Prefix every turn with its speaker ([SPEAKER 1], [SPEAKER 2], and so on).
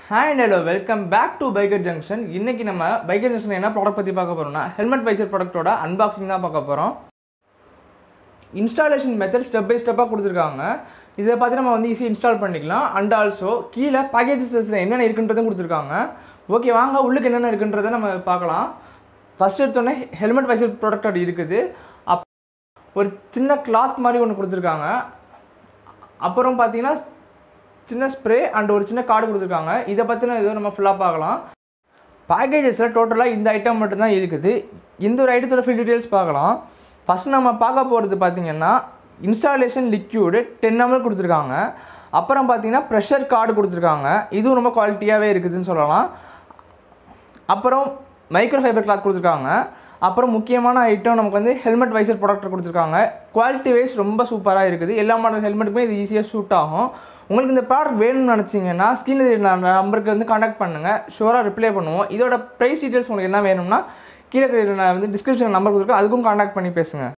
[SPEAKER 1] and hello welcome back to biker junction இன்னைக்கு நம்ம biker junction என்ன ப்ராடக்ட் பற்றி பார்க்க போகிறோம்னா ஹெல்மெட் வைசர் ப்ராடக்ட்டோட அன்பாக்சிங் தான் பார்க்க போகிறோம் இன்ஸ்டாலேஷன் மெத்தட் ஸ்டெப் பை ஸ்டெப்பாக கொடுத்துருக்காங்க இதை பார்த்து நம்ம வந்து ஈஸியாக இன்ஸ்டால் பண்ணிக்கலாம் அண்ட் ஆல்சோ கீழே பேக்கேஜஸில் என்னென்ன இருக்குன்றதும் கொடுத்துருக்காங்க ஓகே வாங்க உள்ளுக்கு என்னென்ன இருக்குன்றதை நம்ம பார்க்கலாம் ஃபஸ்ட் எடுத்தோடனே ஹெல்மெட் வைசர் ப்ராடக்ட் இருக்குது அப் ஒரு சின்ன கிளாத் மாதிரி ஒன்று கொடுத்துருக்காங்க அப்புறம் பார்த்தீங்கன்னா சின்ன ஸ்ப்ரே அண்ட் ஒரு சின்ன கார்டு கொடுத்துருக்காங்க இதை பற்றின ஏதோ நம்ம ஃபுல்லாக பார்க்கலாம் பேக்கேஜஸில் டோட்டலாக இந்த ஐட்டம் மட்டும்தான் இருக்குது இந்த ஒரு ஐட்டத்தோட ஃபில் டீட்டெயில்ஸ் பார்க்கலாம் ஃபஸ்ட் நம்ம பார்க்க போகிறது பார்த்தீங்கன்னா இன்ஸ்டாலேஷன் லிக்யூடு டென் எம்எல் கொடுத்துருக்காங்க அப்புறம் பார்த்தீங்கன்னா ப்ரெஷர் கார்டு கொடுத்துருக்காங்க இதுவும் ரொம்ப குவாலிட்டியாகவே இருக்குதுன்னு சொல்லலாம் அப்புறம் மைக்ரோ ஃபைபர் கிளாத் கொடுத்துருக்காங்க அப்புறம் முக்கியமான ஐட்டம் நமக்கு வந்து ஹெல்மெட் வைசர் ப்ராடக்ட் கொடுத்துருக்காங்க குவாலிட்டி வைஸ் ரொம்ப சூப்பராக இருக்குது எல்லா மாடல் ஹெல்மெட்டுக்குமே இது ஈஸியாக சூட் ஆகும் உங்களுக்கு இந்த ப்ராடக்ட் வேணும்னு நினச்சிங்கன்னா ஸ்க்ரீனில் நம்பருக்கு வந்து காண்டாக்ட் பண்ணுங்கள் ஷுவராக ரிப்ளை பண்ணுவோம் இதோட ப்ரைஸ் டீட்டெயில்ஸ் உங்களுக்கு என்ன வேணும்னா கீழே நான் வந்து டிஸ்கிரிப்ஷன் நம்பர் கொடுத்துருக்கேன் அதுக்கும் காண்டாக்ட் பண்ணி பேசுங்க